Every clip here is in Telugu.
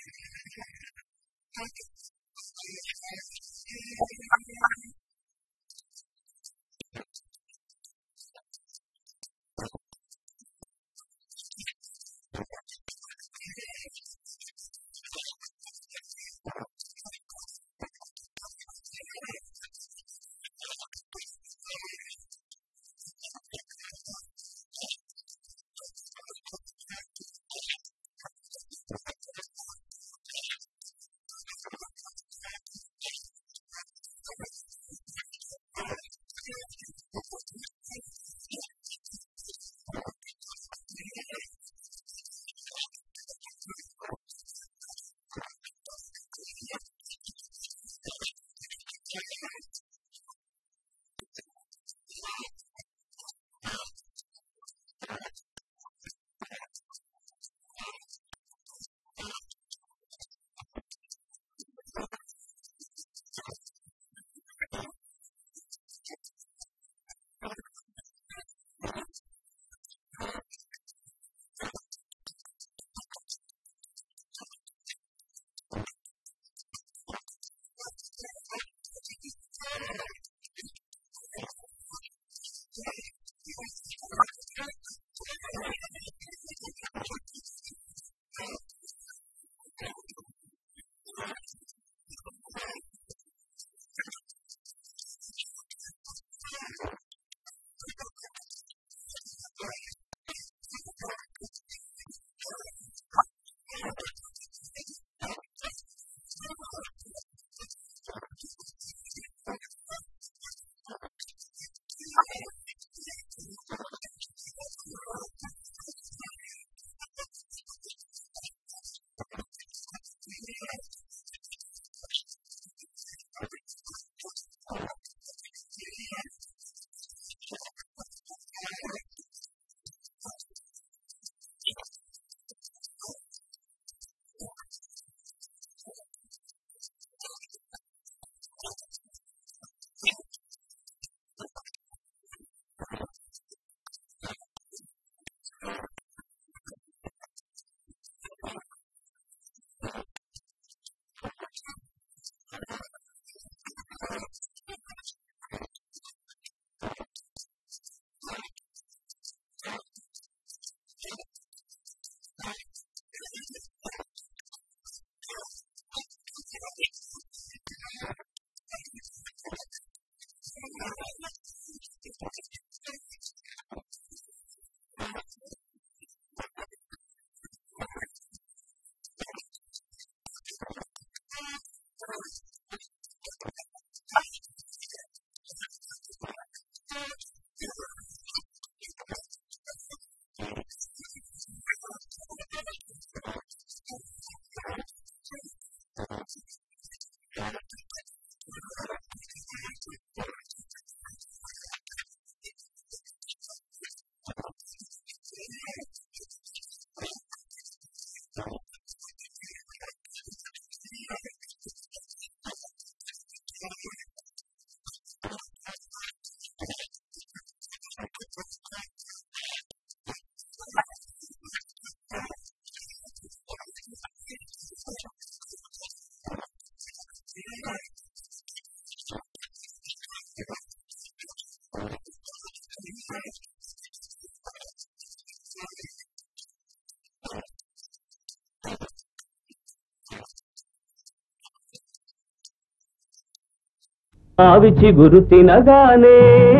ఆవి చిగురు తినగానే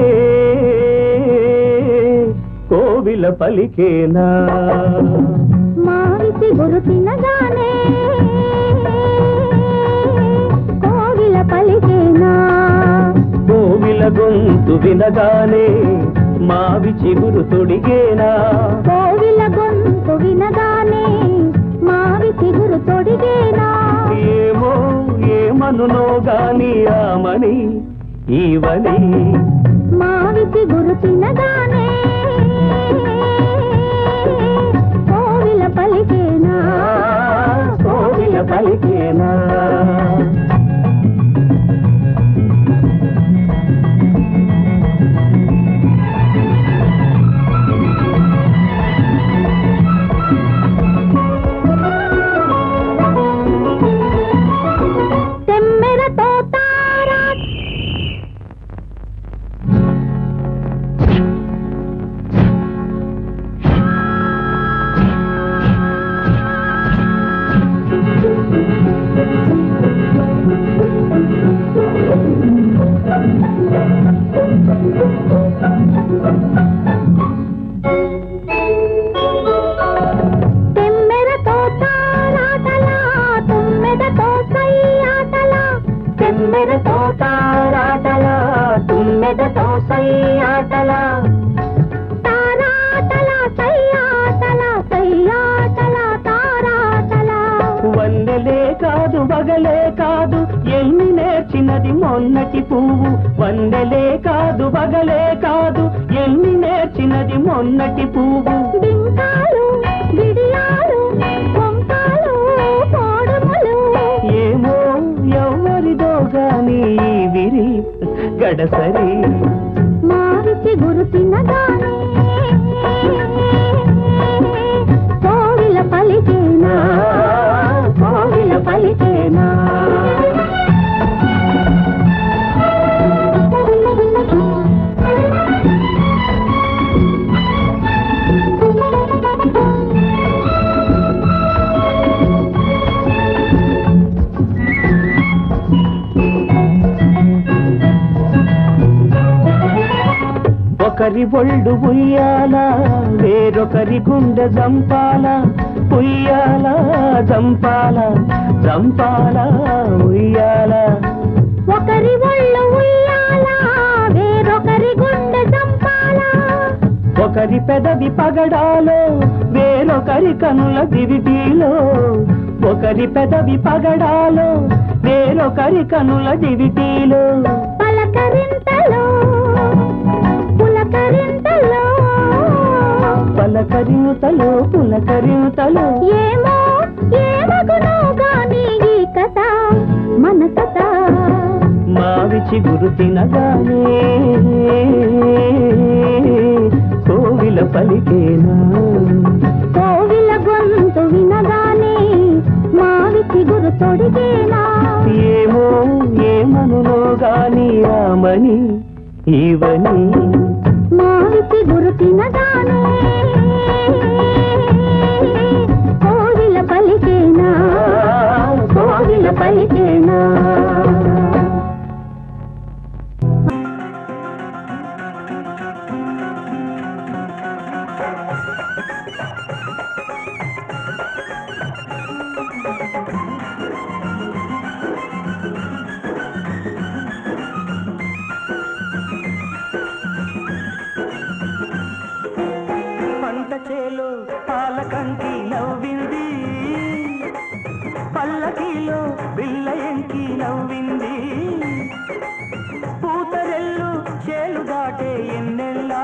కోవిల పలికేనా మావిసి గురు తినగానే కోవిల పలికేనా కోవిల గొంతు వినగానే మావి చిగురు తొడిగేనా కోవిల గొంతు వినగానే మావి చిగురు తొడిగేనా ఏమో ఏమనునో గాని ఆమని ఈవని మావి చిగురు తినగానే కోవిల పలికేనా కోవిల పలికేనా ఆటల తారాటల సయ్యాటల సయ్యాటల తారాటల వన్నెలే కాదు వగలే కాదు ఎన్ని నేర్చినది మొన్నటి పువ్వు వన్నెలే కాదు వగలే కాదు ఎన్ని నేర్చినది మొన్నటి పువ్వు బింకాలు బిడియాలు కొంపాలు పోడుములు ఏమో ఎవరిదో గాని ఈ విరి గడసరి మారిచి గురు తినగానే కోవిల పలికేనా కోవిల పలికేనా ఒకరి ఒళ్ళు ఉయ్యాల వేరొకరి గుండె జంపాల ఉయ్యాల జంపాల జంపాల ఉయ్యాల ఒకరి ఒళ్ళు ఉయ్యాల వేరొకరి గుండె చంపాల ఒకరి పెదవి పగడాలో వేరొకరి కనుల దివిటీలో ఒకరి పెదవి పగడాలో వేరొకరి కనుల దివిటీలో పలకరింతలో పులకరింతలో పలకరింతలో పులకరింతలో ఏమో ఏమగునో గాని ఈ కథ మన కథ మావి చిగురు తినగానే కోవిల పలికేనా కోవిల గొంతు వినగానే మావి చిగురు తొడిగేనా ఏమో ఏమనునో గాని రామని ఇవని మావి చిగురు తినగానే కోవిల పలికేనా కోవిల పలికేనా పంట చేలో పాలకంకి నవ్వింది పల్లకిలో బిల్ల ఎంకి నవ్వింది పూతరెల్లు చేలు దాటే ఎన్నెల్లా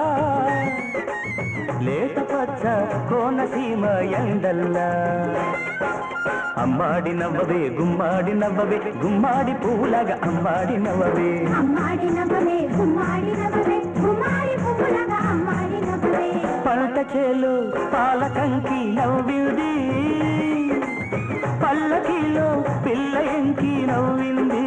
లేత పచ్చ కోనసీమ ఎండల్లా అమ్మాడి నవ్వవే గుమ్మాడి నవ్వవే గుమ్మాడి పూలగా అమ్మాడి నవ్వవే అమ్మాడి నవ్వవే గుమ్మాడి నవ్వవే గుమ్మాడి పువ్వులగా అమ్మాడి నవ్వవే పంట చేలు పాలకంకి నవ్వింది పల్లకిలో పిల్ల ఎంకి నవ్వింది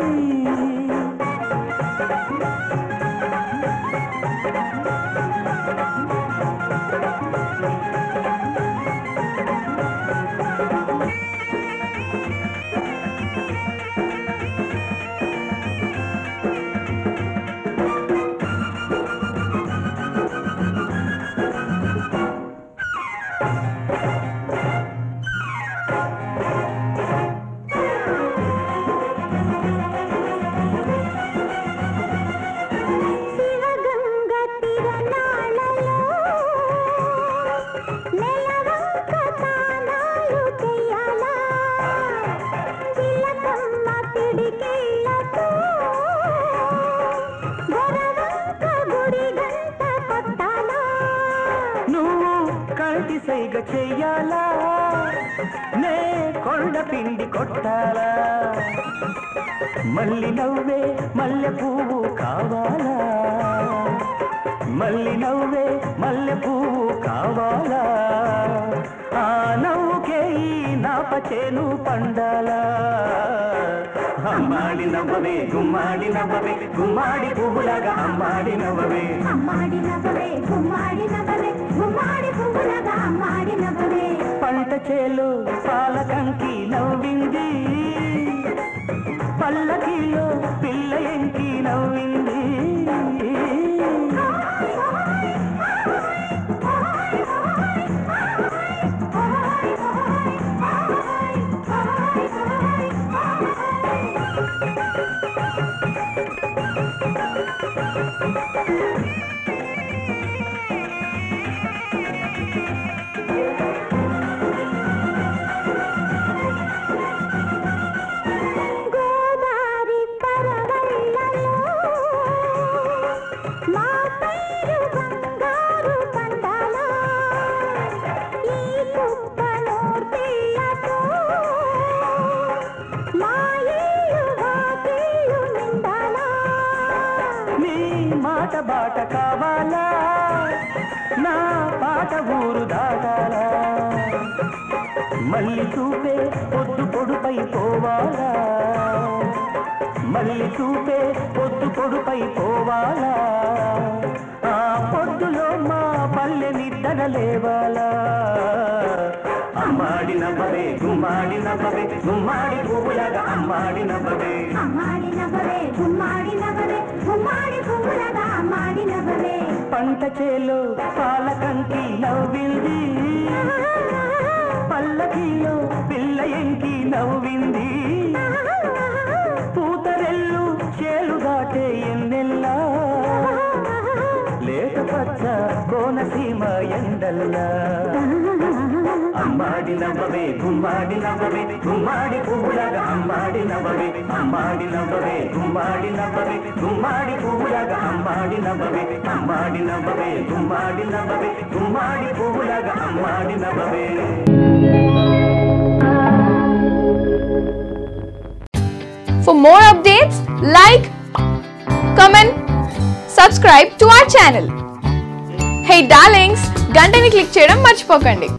శివగంగ తిరణాలలో నెలవంక తానాలు చెయ్యాలా చిలకమ్మ పిడికిళ్ళతో గొరవంక గుడి గంట కొట్టాలా నువ్వు కంటి సైగ చెయ్యాలా నే కొండ పిండి కొట్టాలా మల్లి నవ్వే మల్లె పువ్వు కావాలా మల్లి నవ్వే మల్లె పువ్వు కావాలా ఆ నవ్వుకే ఈ నాపచేను పండాలా అమ్మాడి నవ్వవే గుమ్మాడి నవ్వవే గుమ్మాడి పువ్వులాగా అమ్మాడి నవ్వవే అమ్మాడి నవ్వవే గుమ్మాడి నవ్వవే గుమ్మాడి పువ్వులగా అమ్మాడి నవ్వవే పంట చేలు పాలకంకి నవ్వింది పల్లకిలో పిల్ల ఎంకి నవ్వింది ఆ కావాలా నా పాట ఊరు దాటాలా మళ్ళీ చూపే పొద్దు పొడుపై పోవాలా మళ్ళీ చూపే పొద్దు పొడుపై పోవాలా ఆ పొద్దులో మా పల్లె నిద్దన లేవాలా అమ్మాడి నవ్వవే గుమ్మాడి నవ్వవే గుమ్మాడి పువ్వులాగా అమ్మాడి నవ్వవే అమ్మాడి నవ్వవే గుమ్మాడి నవ్వవే గుమ్మాడి పువ్వులగా అమ్మాడి నవ్వవే పంట చేలో పాలకంకి నవ్వింది పల్లకిలో పిల్ల ఎంకి నవ్వింది పూతరెల్లు చేలు దాటే ఎన్నెల్లా లేత పచ్చ కోనసీమ ఎండల్లా అమ్మాడి నవ్వవే గుమ్మాడి నవ్వవే గుమ్మాడి పువ్వులాగా అమ్మాడి నవ్వవే అమ్మాడి నవ్వవే గుమ్మాడి నవ్వవే గుమ్మాడి పువ్వులాగా అమ్మాడి నవ్వవే అమ్మాడి నవ్వవే గుమ్మాడి నవ్వవే గుమ్మాడి పువ్వులాగా అమ్మాడి నవ్వవే For more updates, like, comment, subscribe to our channel. Hey darlings, గంటని click చేయడం మర్చిపోకండి